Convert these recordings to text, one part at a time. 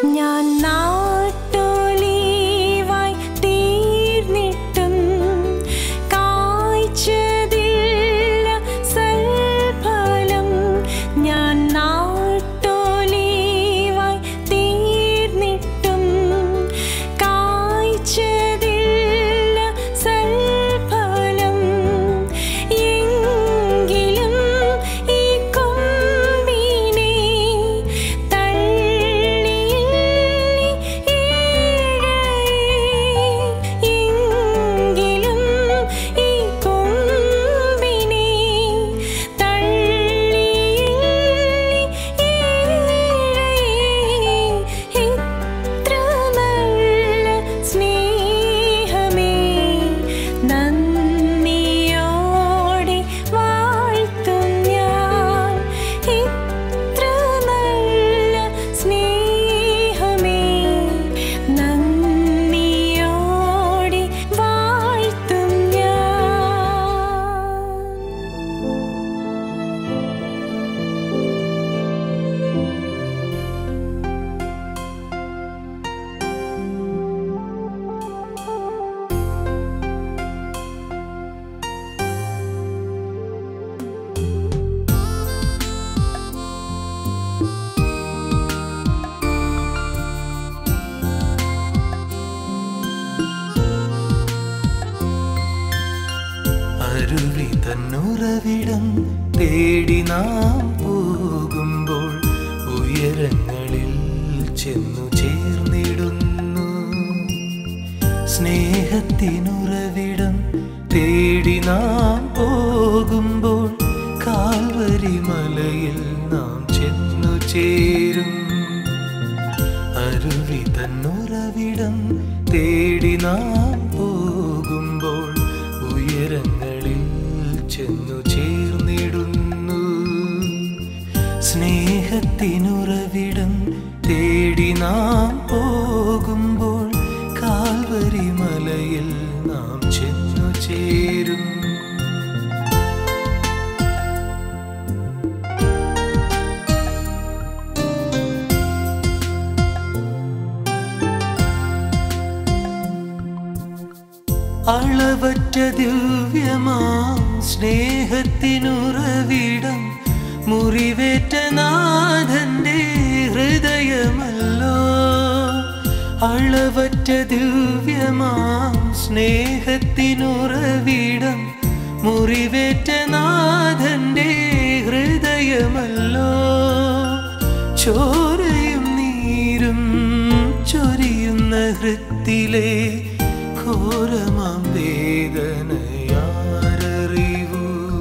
ഞാൻ നാട്ടൊലീവായി തീർന്നിട്ടും കായ്ച്ചതില്ല സൽഫലം ഞാൻ നാട്ടൊലീവായി തീർന്നിട്ടും കായ്ച്ചതില്ല സൽഫലം എങ്കിലും ഈ കൊമ്പിനെ എങ്കിലും ഈ കൊമ്പിനെ എത്ര നല്ല സ്നേഹമേ നന്ദിയോടെ വാഴ്ത്തും ഞാൻ എത്ര നല്ല സ്നേഹമേ നന്ദിയോടെ വാഴ്ത്തും ഞാൻ അരുവി തന്നുറവിടം തേടി നാം പോകുമ്പോൾ ഉയരങ്ങളിൽ ചെന്നു ചേർന്നിടുന്നു സ്നേഹത്തിനുറവിടം തേടി നാം പോകുമ്പോൾ കാൽവരി മലയിൽ നാം ചെന്നു ചേരും അരുവി തന്നുറവിടം തേടി നാം പോകുമ്പോൾ ഉയരങ്ങളിൽ ചെന്നു ചേർന്നിടുന്നു സ്നേഹത്തിനുറവിടം തേടി നാം പോകുമ്പോൾ കാൽവരി മലയിൽ നാം ചെന്നു ചേരും അളവറ്റ ദിവ്യമാം സ്നേഹത്തിനുറവിടം മുറിവേറ്റ നാഥന്റെ ഹൃദയമല്ലോ അളവറ്റ ദിവ്യമാം സ്നേഹത്തിനുറവിടം മുറിവേറ്റ നാഥന്റെ ഹൃദയമല്ലോ ചോരയും നീരും ചൊരിയുന്ന ഹൃത്തിലെ ഘോരമാം വേദനയാരറിവു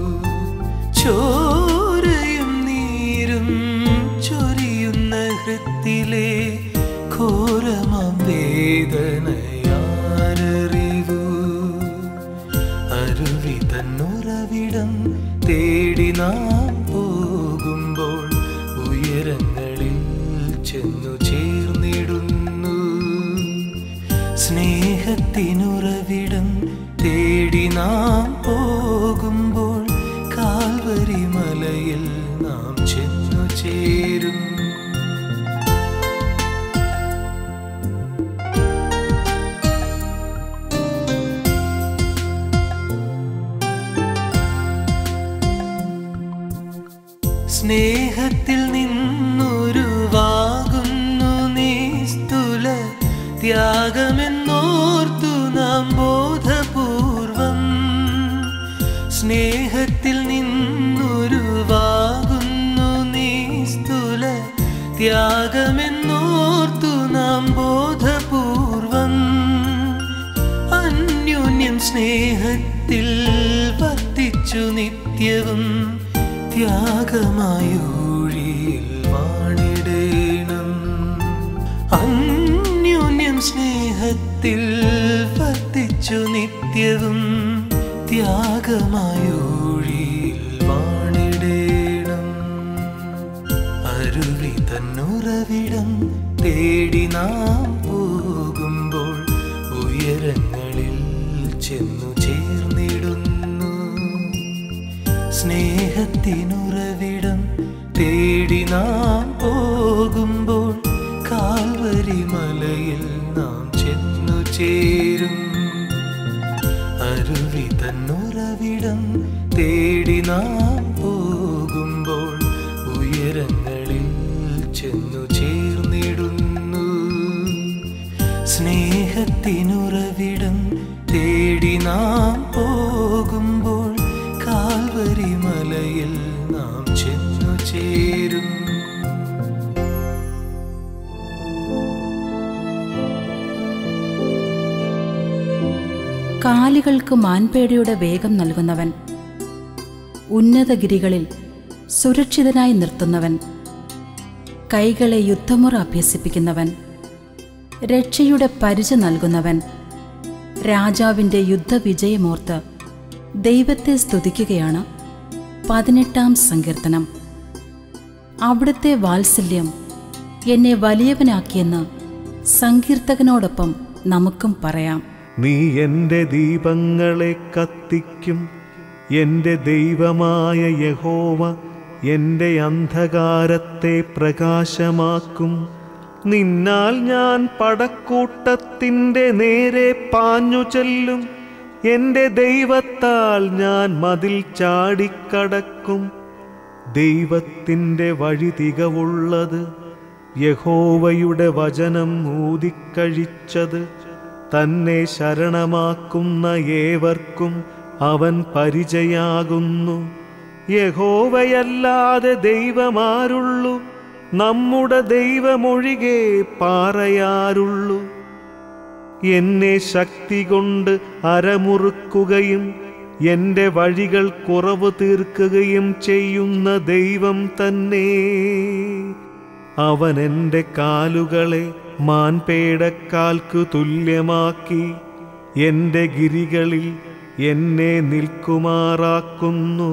ചോരയും നീരും ചൊരിയുന്ന ഹൃത്തിലെ ഘോരമാം വേദനയാരറിവു അരുവി തന്നുറവിടം തേടി നാം പോകുമ്പോൾ ഉയരങ്ങളിൽ ചെന്നു ചേർന്നിടുന്നു സ്നേഹത്തിനുറവിടം തേടി നാം പോകുമ്പോൾ കാൽവരി മലയിൽ നാം ചെന്നു ചേരും സ്നേഹത്തിൽ നിന്നൊരുവാകുന്നു നിസ്തുല ത്യാഗമെന്നോർത്തു നാം ബോധപൂർവം സ്നേഹത്തിൽ നിന്നൊരുവാകുന്നു നിസ്തുല ത്യാഗമെന്നോർത്തു നാം ബോധപൂർവം അന്യോന്യം സ്നേഹത്തിൽ വർത്തിച്ചു നിത്യവും ത്യാഗമായൂഴിയിൽ വാണിടേണം അന്യോന്യം സ്നേഹത്തിൽ വർത്തിച്ചു നിത്യവും ത്യാഗമായൂഴിയിൽ വാണിടേണം അരുവി തന്നുറവിടം തേടി നാം പോകുമ്പോൾ ഉയരങ്ങളിൽ ചെന്നു ചേർന്നിടുന്നു സ്നേഹത്തിനുറവിടം തേടി നാം പോകുമ്പോൾ കാൽവ കാൽവരി മലയിൽ നാം ചെന്നു ചേരും അരുവി തന്നുറവിടം തേടി നാം പോകുമ്പോൾ ഉയരങ്ങളിൽ ചെന്നു ചേർന്നിടുന്നു സ്നേഹത്തിനുറവിടം തേടി നാം പോകുമ്പോൾ കാൽവരി മലയിൽ നാം ചെന്നു ചേരും കാലുകൾക്ക് മാൻപേടയുടെ വേഗം നൽകുന്നവൻ ഉന്നതഗിരികളിൽ സുരക്ഷിതനായി നിർത്തുന്നവൻ കൈകളെ യുദ്ധമുറ അഭ്യസിപ്പിക്കുന്നവൻ രക്ഷയുടെ പരിച നൽകുന്നവൻ രാജാവിൻ്റെ യുദ്ധവിജയമോർത്ത് ദൈവത്തെ സ്തുതിക്കുകയാണ് പതിനെട്ടാം സങ്കീർത്തനം അവിടുത്തെ വാത്സല്യം എന്നെ വലിയവനാക്കിയെന്ന് സങ്കീർത്തകനോടൊപ്പം നമുക്കും പറയാം നീ എൻ്റെ ദീപങ്ങളെ കത്തിക്കും എൻ്റെ ദൈവമായ യഹോവ എൻ്റെ അന്ധകാരത്തെ പ്രകാശമാക്കും നിന്നാൽ ഞാൻ പടക്കൂട്ടത്തിൻ്റെ നേരെ പാഞ്ഞു ചെല്ലും എൻ്റെ ദൈവത്താൽ ഞാൻ മതിൽ ചാടിക്കടക്കും ദൈവത്തിൻ്റെ വഴി തികവുള്ളത് യഹോവയുടെ വചനം ഊതിക്കഴിച്ചത് തന്നെ ശരണമാക്കുന്ന ഏവർക്കും അവൻ പരിചയാകുന്നു യഹോവയല്ലാതെ ദൈവമാരുള്ളു നമ്മുടെ ദൈവമൊഴികെ പാറയാരുള്ളു എന്നെ ശക്തി കൊണ്ട് അരമുറുക്കുകയും എൻ്റെ വഴികൾ കുറവ് തീർക്കുകയും ചെയ്യുന്ന ദൈവം തന്നെ അവൻ എൻ്റെ കാലുകളെ മാൻപേടക്കാൽക്കു തുല്യമാക്കി എൻ്റെ ഗിരികളിൽ എന്നെ നിൽക്കുമാറാക്കുന്നു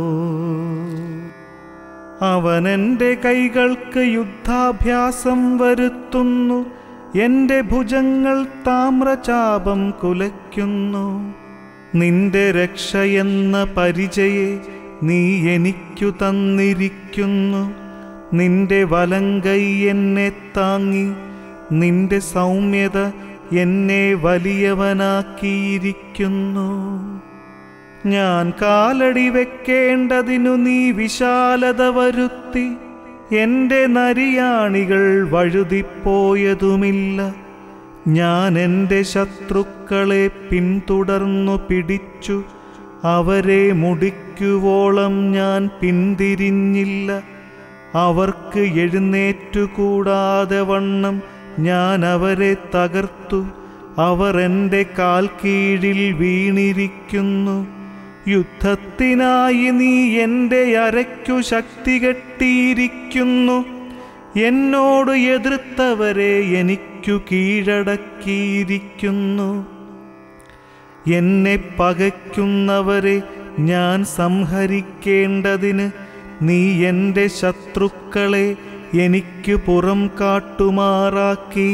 അവൻ എൻ്റെ കൈകൾക്ക് യുദ്ധാഭ്യാസം വരുത്തുന്നു എൻ്റെ ഭുജങ്ങൾ താമ്രചാപം കുലയ്ക്കുന്നു നിന്റെ രക്ഷയെന്ന പരിചയെ നീ എനിക്കു തന്നിരിക്കുന്നു നിന്റെ വലങ്കൈ എന്നെ താങ്ങി നിന്റെ സൗമ്യത എന്നെ വലിയവനാക്കിയിരിക്കുന്നു ഞാൻ കാലടി വെക്കേണ്ടതിനു നീ വിശാലത വരുത്തി എൻ്റെ നരിയാണികൾ വഴുതിപ്പോയതുമില്ല ഞാൻ എൻ്റെ ശത്രുക്കളെ പിന്തുടർന്നു പിടിച്ചു അവരെ മുടിക്കുവോളം ഞാൻ പിന്തിരിഞ്ഞില്ല അവർക്ക് എഴുന്നേറ്റുകൂടാതെ വണ്ണം ഞാൻ അവരെ തകർത്തു അവർ എൻ്റെ കാൽ കീഴിൽ വീണിരിക്കുന്നു യുദ്ധത്തിനായി നീ എൻ്റെ അരയ്ക്കു ശക്തി കെട്ടിയിരിക്കുന്നു എന്നോട് എതിർത്തവരെ എനിക്കു കീഴടക്കിയിരിക്കുന്നു എന്നെ പകയ്ക്കുന്നവരെ ഞാൻ സംഹരിക്കേണ്ടതിന് നീ എൻ്റെ ശത്രുക്കളെ എനിക്ക് പുറം കാട്ടുമാറാക്കി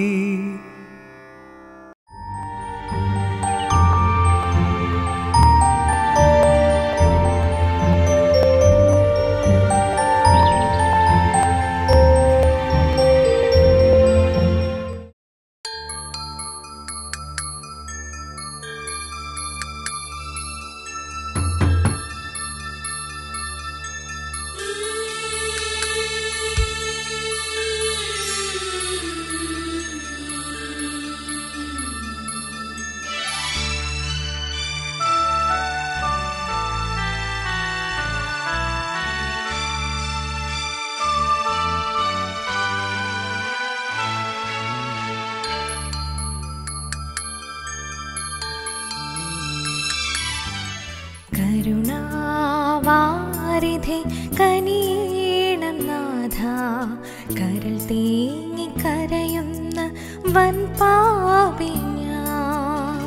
കരുണാവാരിധി കനീണം നാഥ കരൾ തേങ്ങി കരയുന്ന വൻ പാപി ഞാൻ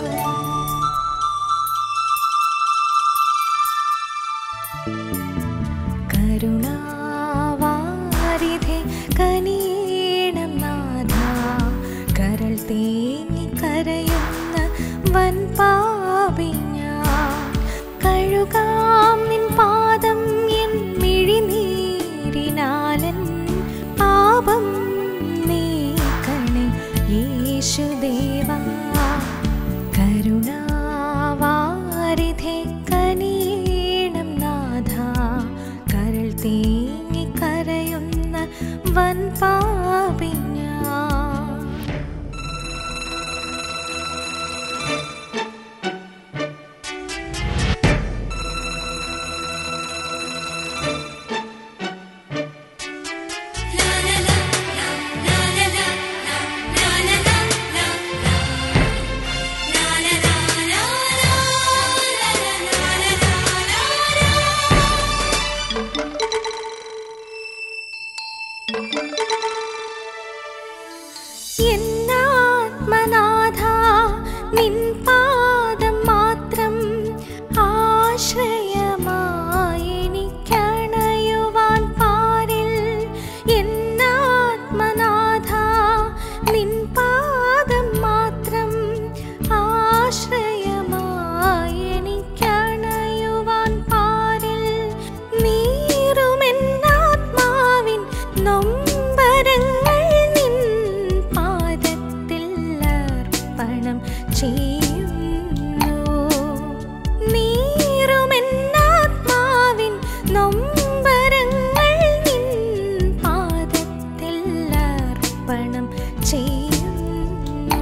കരുണാവാരിധി കനീണം നാഥ കരൾ തേങ്ങി കരയുന്ന വൻ പാപി ഞാൻ കഴുകാം നിൻ പാദം എൻ മിഴിനീരിനാലൻ പാപം നീക്കണേ യേശുദേവാ കരുണാവാരിധേ കനിയണം നാഥ കരൾ തേങ്ങി കരയുന്ന വൻ പാപിഞ്ഞാ എന്നാത്മനാഥ നിൻ പാദം മാത്രം ആശ്രയമായെനിക്കണയുവാൻ പാരിൽ എന്നാത്മനാഥ നിൻ പാദം മാത്രം ആശ്രയമായെനിക്കണയുവാൻ പാരിൽ നീറുമെന്നാത്മാവിൻ നൊമ്പരങ്ങൾ നിൻ പാദത്തിൽ അർപ്പണം ചെയ്യുന്നു നീറുമെന്നാത്മാവിൻ നൊമ്പരങ്ങൾ നിൻ പാദത്തിൽ അർപ്പണം ചെയ്യുന്നു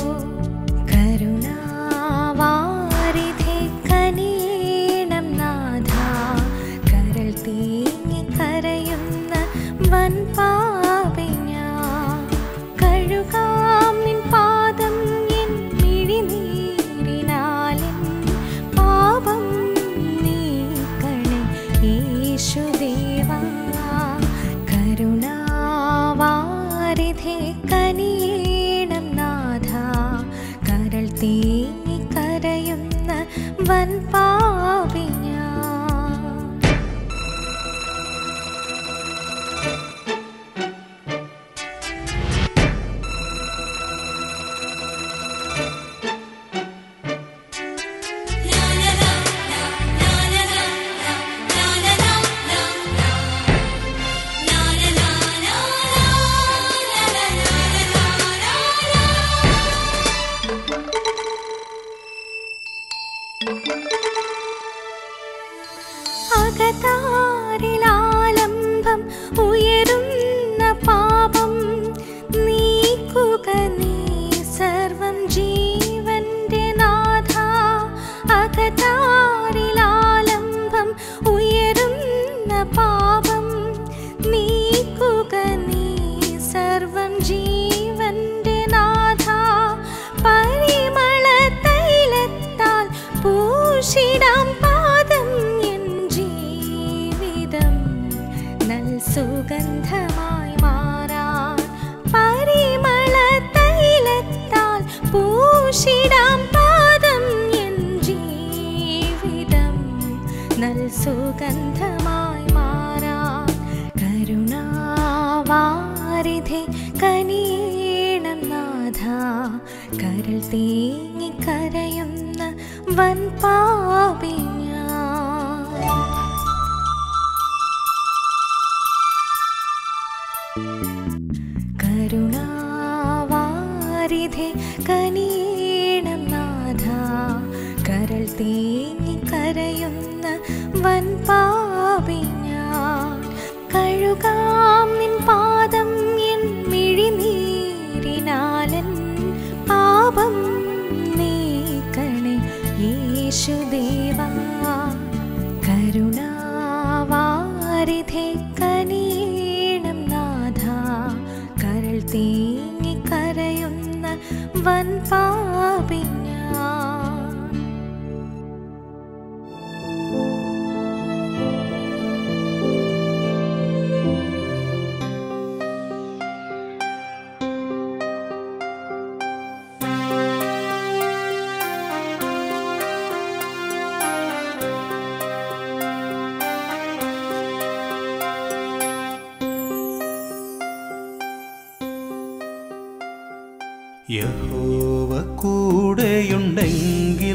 കരുണാവാരിധേ കനിയണം നാഥ കരൾ തേങ്ങി കരയുന്ന വൻ പാപിഞ്ഞാ കഴുകാം നിൻ പാദം എൻ മിഴിനീരിനാലിൻ പാപം നീക്കണേ യേശുദേവാ കരുണാവാരിധേ കനിയണം നാഥ കരൾ തേങ്ങി കരയുന്ന വൻ പാപിഞ്ഞാ അകതാരിലാലംബം ഉയരുന്ന പാപം നീക്കുക നീ സർവം ജീവന്റെ നാഥ അകതാരിലാലംബം ഉയരുന്ന പാപം നീക്കുക നീ സർവം ജീവന്റെ നാഥ പരിമള തൈലത്താൽ പൂശിടാം പാദം എൻ ജീവിതം നൽ സുഗന്ധമായി മാറാൻ പരിമള തൈലത്താൽ പൂശിടാം പാദം എൻ ജീവിതം നൽ സുഗന്ധമായി മാറാൻ കരുണാവാരിധേ കനിയണം നാഥ കരൾ തേങ്ങി കരയുന്ന വൻ പാപിഞ്ഞാ കരുണാവാരിധേ കനിയണം നാഥ കരൾ തേങ്ങി കരയുന്ന വൻ പാപിഞ്ഞാ കഴുകാം നിൻ പാദം എൻ മിഴിനീരിനാലൻ പാപം നീക്കണേ യേശുദേവാ കരുണാവാരിധേ കനിയണം നാഥ കരൾ തേങ്ങി കരയുന്ന വൻ പാപിഞ്ഞാ യഹോവ കൂടെയുണ്ടെങ്കിൽ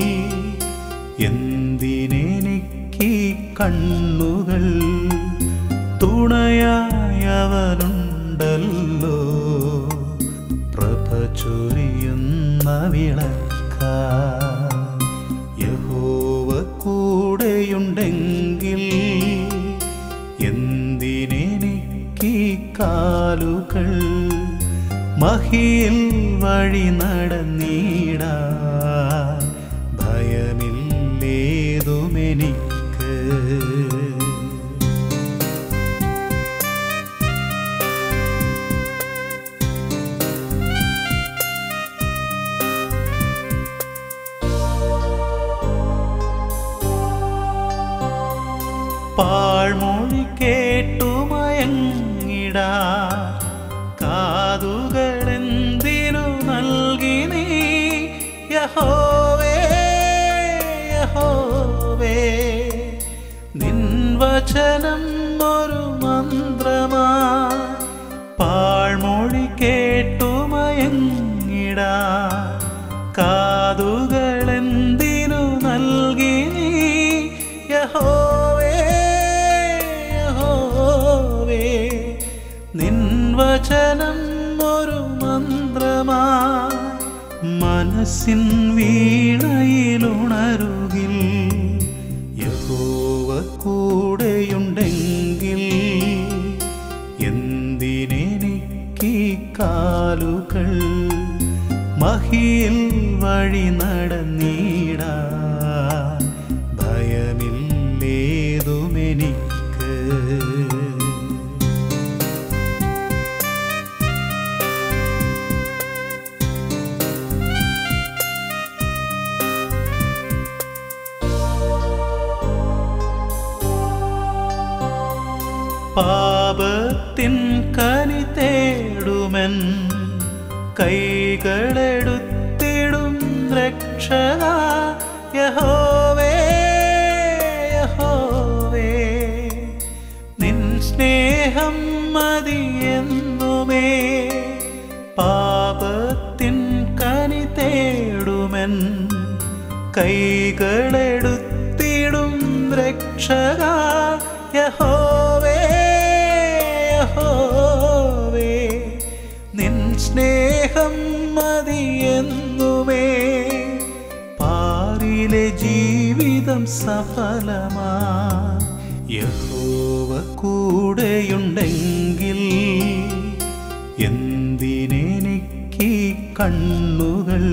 എന്തിനെനിക്ക് കണ്ണുകൾ തുണയായവനുണ്ടല്ലോ പ്രഭ ചൊരിയുന്ന വിളക്ക യഹോവ കൂടെയുണ്ടെങ്കിൽ എന്തിനെനിക്ക് കാലുകൾ മഹിയിൽ വഴി നടന്നീട ഭയമില്ലേതുമെനിക്ക് പാഴ്മൊഴി കേട്ടുമയങ്ങിട കാതുകളെന്തിനു നൽകി നീ യഹോവേ യഹോവേ നിൻ വചനം ഒരു മന്ത്രമാ പാഴ്മൊഴി കേട്ടുമയങ്ങിട കാതുകളെന്തിനു നൽകി നീ യഹോവേ യഹോവേ നിൻ വചനം ഒരു മന്ത്രമാ മനസ്സിൻ വീണയിലുണരുകിൽ യഹോവ കൂടെയുണ്ടെങ്കിൽ എന്തിനെനിക്ക് കാലുകൾ മഹിയിൽ വഴി നടന്നീട ഭയമില്ലേതുമെനിക്ക് പാപത്തിൻ കനി തേടുമൻ കൈകളെടുത്തിടും രക്ഷക യഹോവേ യഹോവേ നിൻ സ്നേഹം മതിയെന്നുമേ പാപത്തിൻ കനി തേടുമൻ കൈകളെടുത്തിടും രക്ഷക യഹോവേ യഹോവേ നിൻ സ്നേഹം മതിയെന്നുമേ പാരിലെ ജീവിതം സഫലമാ യഹോവ കൂടെയുണ്ടെങ്കിൽ എന്തിനെനിക്ക് കണ്ണുകൾ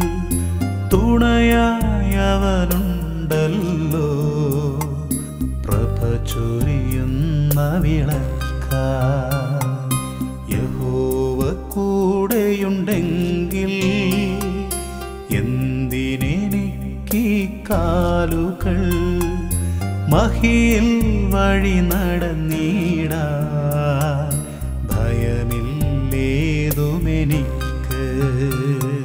തുണയായവനുണ്ടല്ലോ പ്രഭ ചൊരിയുന്ന വിളക്ക യഹോവ കൂടെയുണ്ടെങ്കിൽ എന്തിനെനിക്ക് കാലുകൾ മഹിയിൽ വഴി നടന്നീട ഭയമില്ലേതുമെനിക്ക്